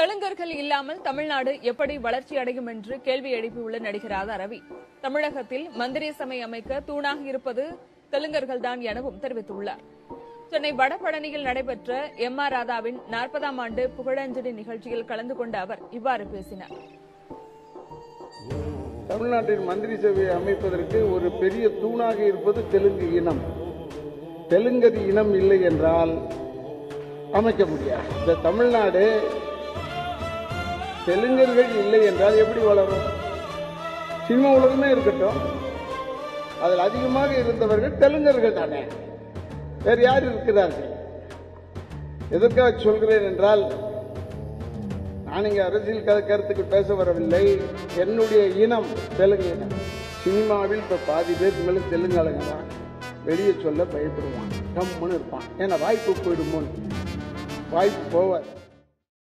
தெலுங்கர்கள் இல்லாமல் தமிழ்நாடு எப்படி வளர்ச்சி அடையும் என்று கேள்வி எழுப்பியுள்ள நடிகர் ராதா ரவி தமிழகத்தில் மந்திரி சபை அமைக்க தூணாக இருப்பது தெலுங்கர்கள்தான் எனவும் தெரிவித்துள்ளார் சென்னை வடபழனியில் நடைபெற்ற எம் ஆர் ராதாவின் நாற்பதாம் ஆண்டு புகழஞ்சலி நிகழ்ச்சியில் கலந்து கொண்ட அவர் இவ்வாறு பேசினார் தமிழ்நாட்டின் மந்திரி சபையை அமைப்பதற்கு ஒரு பெரிய தூணாக இருப்பது தெலுங்கு இனம் தெலுங்கதி இனம் இல்லை என்றால் அமைக்க முடியாது இந்த தமிழ்நாடு தெலுங்கர்கள் இல்லை என்றால் எப்படி வளரும் சினிமா உலகமே இருக்கட்டும் அதில் அதிகமாக இருந்தவர்கள் தெலுங்கர்கள் தானே வேறு யார் இருக்கிறார்கள் எதற்காக சொல்கிறேன் என்றால் நான் இங்கே அரசியல் கரு- கருத்துக்கு பேச வரவில்லை என்னுடைய இனம் தெலுங்கு இனம் சினிமாவில் இப்போ பாதி பேருக்கு மேலே தெலுங்கு ஆளுங்க தான் வெளியே சொல்ல பயப்படுவான் கம்முன்னு இருப்பான் ஏன்னா வாய்ப்பு போயிடுமோன்னு வாய்ப்பு போவார்